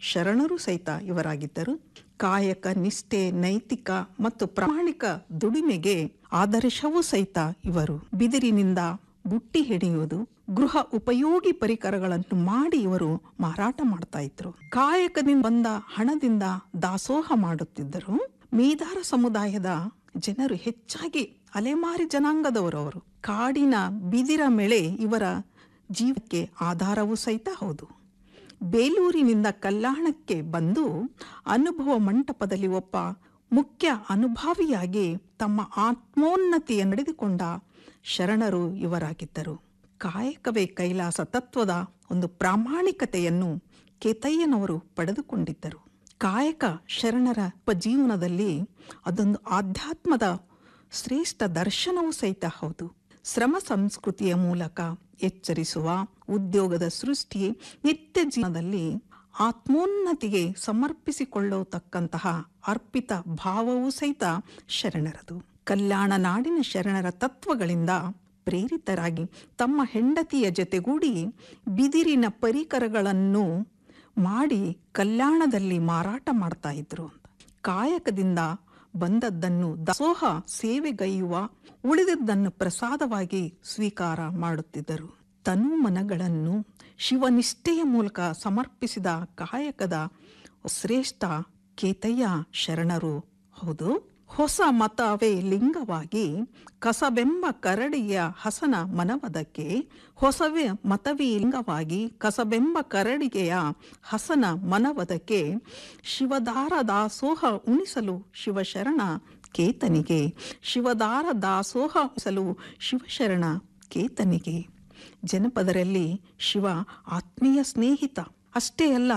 ಶರಣರು ಸಹಿತ ಇವರಾಗಿದ್ದರು ಕಾಯಕ ನಿಷ್ಠೆ ನೈತಿಕ ಮತ್ತು ಪ್ರಾಮಾಣಿಕ ದುಡಿಮೆಗೆ ಆದರ್ಶವೂ ಸಹಿತ ಇವರು ಬಿದಿರಿನಿಂದ ಬುಟ್ಟಿ ಹೆಣೆಯುವುದು ಗೃಹ ಉಪಯೋಗಿ ಪರಿಕರಗಳನ್ನು ಮಾಡಿ ಇವರು ಮಾರಾಟ ಮಾಡ್ತಾ ಇದ್ರು ಕಾಯಕದಿಂದ ಬಂದ ಹಣದಿಂದ ದಾಸೋಹ ಮಾಡುತ್ತಿದ್ದರು ಮೇದಾರ ಸಮುದಾಯದ ಜನರು ಹೆಚ್ಚಾಗಿ ಅಲೆಮಾರಿ ಜನಾಂಗದವರು ಅವರು ಕಾಡಿನ ಬಿದಿರ ಮೇಳೆ ಇವರ ಜೀವಕ್ಕೆ ಆಧಾರವೂ ಸಹಿತ ಹೌದು ಬೇಲೂರಿನಿಂದ ಕಲ್ಯಾಣಕ್ಕೆ ಬಂದು ಅನುಭವ ಮಂಟಪದಲ್ಲಿ ಒಬ್ಬ ಮುಖ್ಯ ಅನುಭಾವಿಯಾಗಿ ತಮ್ಮ ಆತ್ಮೋನ್ನತಿಯ ನಡೆದುಕೊಂಡ ಶರಣರು ಇವರಾಗಿದ್ದರು ಕಾಯಕವೇ ಕೈಲಾಸ ತತ್ವದ ಒಂದು ಪ್ರಾಮಾಣಿಕತೆಯನ್ನು ಕೇತಯ್ಯನವರು ಪಡೆದುಕೊಂಡಿದ್ದರು ಕಾಯಕ ಶರಣರ ಜೀವನದಲ್ಲಿ ಅದೊಂದು ಆಧ್ಯಾತ್ಮದ ಶ್ರೇಷ್ಠ ದರ್ಶನವೂ ಸಹಿತ ಹೌದು ಶ್ರಮ ಸಂಸ್ಕೃತಿಯ ಮೂಲಕ ಎಚ್ಚರಿಸುವ ಉದ್ಯೋಗದ ಸೃಷ್ಟಿ ನಿತ್ಯ ಜೀವನದಲ್ಲಿ ಆತ್ಮೋನ್ನತಿಗೆ ಸಮರ್ಪಿಸಿಕೊಳ್ಳತಕ್ಕಂತಹ ಅರ್ಪಿತ ಭಾವವೂ ಸಹಿತ ಶರಣರದು ಕಲ್ಯಾಣ ನಾಡಿನ ಶರಣರ ತತ್ವಗಳಿಂದ ಪ್ರೇರಿತರಾಗಿ ತಮ್ಮ ಹೆಂಡತಿಯ ಜೊತೆಗೂಡಿ ಬಿದಿರಿನ ಪರಿಕರಗಳನ್ನು ಮಾಡಿ ಕಲ್ಯಾಣದಲ್ಲಿ ಮಾರಾಟ ಮಾಡ್ತಾ ಇದ್ರು ಅಂತ ಕಾಯಕದಿಂದ ಬಂದದ್ದನ್ನು ದಾಸೋಹ ಸೇವೆಗೈಯುವ ಉಳಿದದ್ದನ್ನು ಪ್ರಸಾದವಾಗಿ ಸ್ವೀಕಾರ ಮಾಡುತ್ತಿದ್ದರು ತನು ಮನಗಳನ್ನು ಶಿವನಿಷ್ಠೆಯ ಮೂಲಕ ಸಮರ್ಪಿಸಿದ ಕಾಯಕದ ಶ್ರೇಷ್ಠ ಕೇತಯ್ಯ ಶರಣರು ಹೌದು ಹೊಸ ಮತವೇ ಲಿಂಗವಾಗಿ ಕಸಬೆಂಬ ಕರಡಿಯ ಹಸನ ಮನವದಕ್ಕೆ ಹೊಸವೇ ಮತವೇ ಲಿಂಗವಾಗಿ ಕಸಬೆಂಬ ಕರಡಿಗೆಯ ಹಸನ ಮನವದಕ್ಕೆ ಶಿವದಾರ ದಾಸೋಹ ಉಣಿಸಲು ಶಿವಶರಣ ಕೇತನಿಗೆ ಶಿವದಾರ ದಾಸೋಹ ಉಣಿಸಲು ಶಿವಶರಣ ಕೇತನಿಗೆ ಜನಪದರಲ್ಲಿ ಶಿವ ಆತ್ಮೀಯ ಸ್ನೇಹಿತ ಅಷ್ಟೇ ಅಲ್ಲ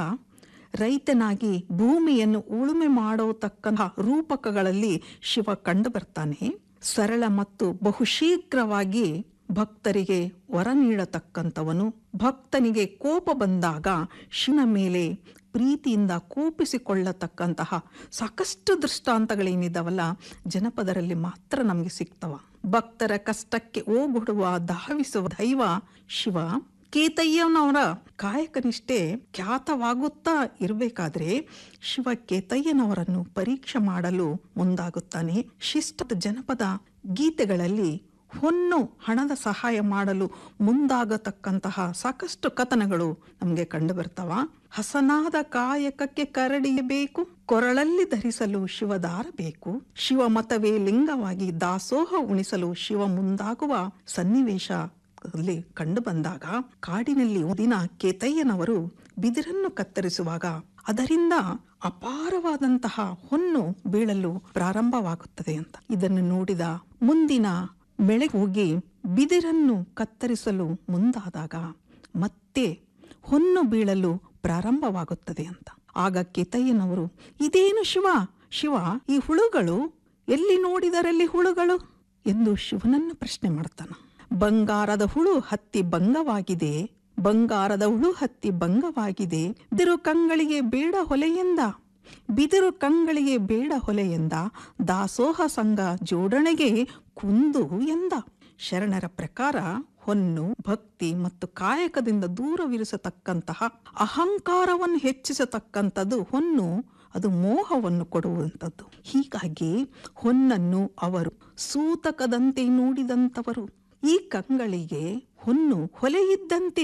ರೈತನಾಗಿ ಭೂಮಿಯನ್ನು ಉಳುಮೆ ಮಾಡತಕ್ಕಂತಹ ರೂಪಕಗಳಲ್ಲಿ ಶಿವ ಕಂಡು ಬರ್ತಾನೆ ಸರಳ ಮತ್ತು ಬಹುಶೀಘ್ರವಾಗಿ ಭಕ್ತರಿಗೆ ವರ ನೀಡತಕ್ಕಂಥವನು ಭಕ್ತನಿಗೆ ಕೋಪ ಬಂದಾಗ ಶಿವನ ಮೇಲೆ ಪ್ರೀತಿಯಿಂದ ಕೋಪಿಸಿಕೊಳ್ಳತಕ್ಕಂತಹ ಸಾಕಷ್ಟು ದೃಷ್ಟಾಂತಗಳೇನಿದಾವಲ್ಲ ಜನಪದರಲ್ಲಿ ಮಾತ್ರ ನಮಗೆ ಸಿಗ್ತವ ಭಕ್ತರ ಕಷ್ಟಕ್ಕೆ ಓಗೊಡುವ ಧಾವಿಸುವ ದೈವ ಶಿವ ಕೇತಯ್ಯನವರ ಕಾಯಕನಿಷ್ಠೆ ಖ್ಯಾತವಾಗುತ್ತಾ ಇರಬೇಕಾದ್ರೆ ಶಿವ ಕೇತಯ್ಯನವರನ್ನು ಪರೀಕ್ಷೆ ಮಾಡಲು ಮುಂದಾಗುತ್ತಾನೆ ಶಿಷ್ಟದ ಜನಪದ ಗೀತೆಗಳಲ್ಲಿ ಹೊನ್ನು ಹಣದ ಸಹಾಯ ಮಾಡಲು ಮುಂದಾಗತಕ್ಕಂತಹ ಸಾಕಷ್ಟು ಕಥನಗಳು ನಮಗೆ ಕಂಡು ಬರ್ತಾವ ಹಸನಾದ ಕಾಯಕಕ್ಕೆ ಕರಡಿಗೆ ಬೇಕು ಕೊರಳಲ್ಲಿ ಧರಿಸಲು ಶಿವದಾರ ಬೇಕು ಶಿವ ಮತವೇ ಲಿಂಗವಾಗಿ ದಾಸೋಹ ಉಣಿಸಲು ಶಿವ ಮುಂದಾಗುವ ಸನ್ನಿವೇಶ ಅಲ್ಲಿ ಕಂಡು ಬಂದಾಗ ಕಾಡಿನಲ್ಲಿ ಒಂದಿನ ಕೇತಯ್ಯನವರು ಬಿದಿರನ್ನು ಕತ್ತರಿಸುವಾಗ ಅದರಿಂದ ಅಪಾರವಾದಂತಹ ಹೊನ್ನು ಬೀಳಲು ಪ್ರಾರಂಭವಾಗುತ್ತದೆ ಅಂತ ಇದನ್ನು ನೋಡಿದ ಮುಂದಿನ ಬೆಳೆ ಹೋಗಿ ಬಿದಿರನ್ನು ಕತ್ತರಿಸಲು ಮುಂದಾದಾಗ ಮತ್ತೆ ಹೊನ್ನು ಬೀಳಲು ಪ್ರಾರಂಭವಾಗುತ್ತದೆ ಅಂತ ಆಗ ಕೇತಯ್ಯನವರು ಇದೇನು ಶಿವ ಶಿವ ಈ ಹುಳುಗಳು ಎಲ್ಲಿ ನೋಡಿದರಲ್ಲಿ ಹುಳುಗಳು ಎಂದು ಶಿವನನ್ನು ಪ್ರಶ್ನೆ ಮಾಡ್ತಾನ ಬಂಗಾರದ ಹುಳು ಹತ್ತಿ ಭಂಗವಾಗಿದೆ ಬಂಗಾರದ ಹುಳು ಹತ್ತಿ ಭಂಗವಾಗಿದೆ ಬಿದಿರು ಕಂಗಳಿಗೆ ಬೇಡ ಹೊಲೆಯಿಂದ ಬಿದಿರು ಕಂಗಳಿಗೆ ಬೇಡ ಹೊಲೆಯಿಂದ ದಾಸೋಹ ಸಂಘ ಜೋಡಣೆಗೆ ಕುಂದು ಎಂದ ಶರಣರ ಪ್ರಕಾರ ಹೊನ್ನು ಭಕ್ತಿ ಮತ್ತು ಕಾಯಕದಿಂದ ದೂರವಿರಿಸತಕ್ಕಂತಹ ಅಹಂಕಾರವನ್ನು ಹೆಚ್ಚಿಸತಕ್ಕಂಥದ್ದು ಹೊನ್ನು ಅದು ಮೋಹವನ್ನು ಕೊಡುವಂಥದ್ದು ಹೀಗಾಗಿ ಹೊನ್ನನ್ನು ಅವರು ಸೂತಕದಂತೆ ನೋಡಿದಂಥವರು ಈ ಕಂಗಳಿಗೆ ಹೊನ್ನು ಹೊಲೆಯಿದ್ದಂತೆ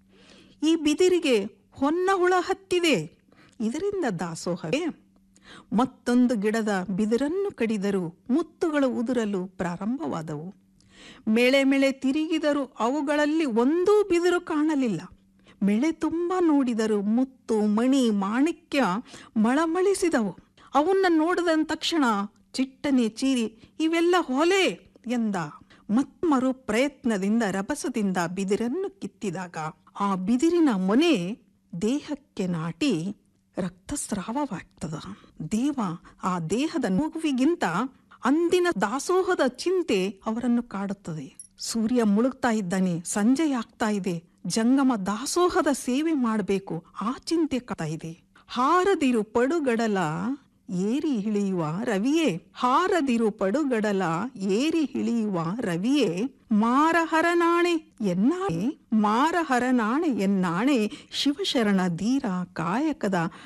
ಈ ಬಿದಿರಿಗೆ ಹೊನ್ನ ಹುಳ ಹತ್ತಿದೆ ಇದರಿಂದ ದಾಸೋಹವೇ ಮತ್ತೊಂದು ಗಿಡದ ಬಿದಿರನ್ನು ಕಡಿದರೂ ಮುತ್ತುಗಳು ಉದುರಲು ಪ್ರಾರಂಭವಾದವು ಮೇಳೆ ಮೇಳೆ ತಿರುಗಿದರೂ ಅವುಗಳಲ್ಲಿ ಒಂದೂ ಬಿದಿರು ಕಾಣಲಿಲ್ಲ ಮೇಳೆ ತುಂಬ ನೋಡಿದರು ಮುತ್ತು ಮಣಿ ಮಾಣಿಕ್ಯ ಮಳಮಳಿಸಿದವು ಅವನ್ನ ನೋಡಿದ ತಕ್ಷಣ ಚಿಟ್ಟನೆ ಚೀರಿ ಇವೆಲ್ಲ ಹೊಲೆ ಎಂದ ಮತ್ಮರು ಪ್ರಯತ್ನದಿಂದ ರಭಸದಿಂದ ಬಿದಿರನ್ನು ಕಿತ್ತಿದಾಗ ಆ ಬಿದಿರಿನ ಮೊನೆ ದೇಹಕ್ಕೆ ನಾಟಿ ರಕ್ತಸ್ರಾವವಾಗ್ತದ ದೇವ ಆ ದೇಹದ ನೋವಿಗಿಂತ ಅಂದಿನ ದಾಸೋಹದ ಚಿಂತೆ ಅವರನ್ನು ಕಾಡುತ್ತದೆ ಸೂರ್ಯ ಮುಳುಗ್ತಾ ಇದ್ದಾನೆ ಸಂಜೆ ಆಗ್ತಾ ಇದೆ ಜಂಗಮ ದಾಸೋಹದ ಸೇವೆ ಮಾಡಬೇಕು ಆ ಚಿಂತೆ ಕಾಡ್ತಾ ಇದೆ ಹಾರದಿರು ಪಡುಗಡಲ ಏರಿ ಇಳಿಯುವ ರವಿಯೇ ಹಾರದಿರು ಪಡುಗಡಲ ಏರಿ ಇಳಿಯುವ ರವಿಯೇ ಮಾರಹರನಾಣೆ ಎನ್ನಾಣೆ ಮಾರಹರನಾಣೆ ಎನ್ನಾಣೆ ಶಿವಶರಣ ಧೀರ ಕಾಯಕದ